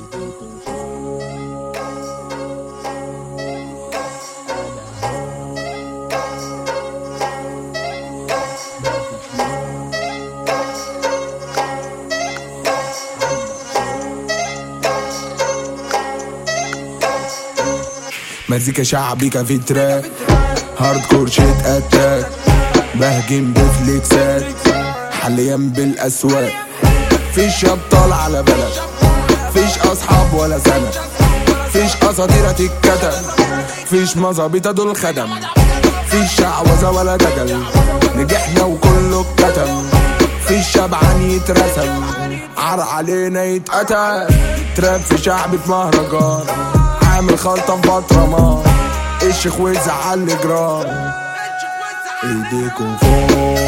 مزيكا شعبي كافي تراك هارد كور شيت اتاك بهجم بفليكسات حاليا بالاسواق فيش ابطال على بلد فيش اصحاب ولا سند فيش اساطير تتكتب فيش مظابيطة دول خدم فيش شعوذة ولا دجل نجحنا وكله اتكتم فيش شبعان يترسم عار علينا يتقتل تراب في شعبي في مهرجان عامل خلطة في بطرمان الشيخ وزعل جرام ايديكم فوق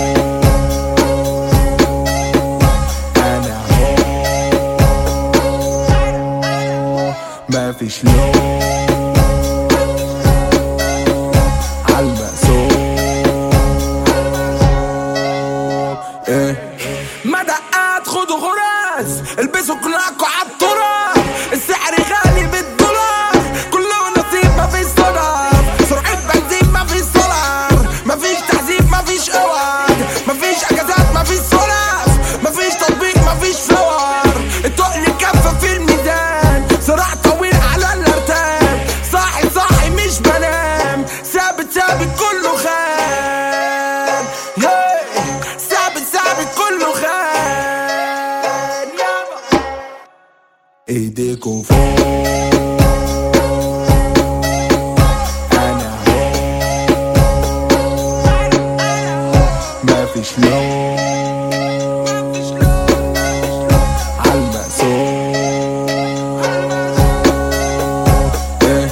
انا هو مفيش لون عالمقسوم ايه مدقات خدوا غراز البسوا قناعكوا عالتراب السعر غالي بالدولار كله نصيب مفيش صدف سرعة بنزين مفيش سولار مفيش تحذيب مفيش اوعد مفيش اجازات مفيش سلف مفيش تطبيق مفيش فور التقل كفة في الميزان صراع طويل على الارتاب صاحي صاحي مش بنام ثابت ثابت كله خان هاي ثابت ثابت كله خان يابا ايديكم فوق انا هو مفيش لون عالمقسوم ايه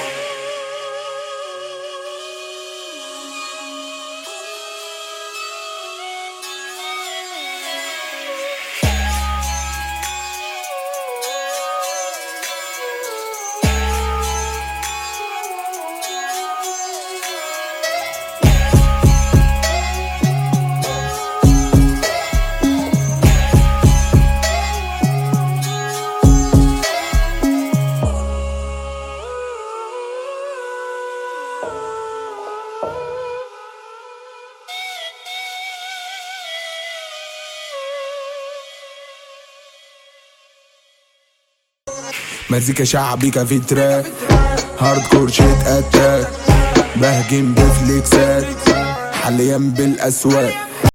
مزيكا شعبي كافي تراك هارد كور شيت اتاك بهجم بفليكسات حاليا بالاسواق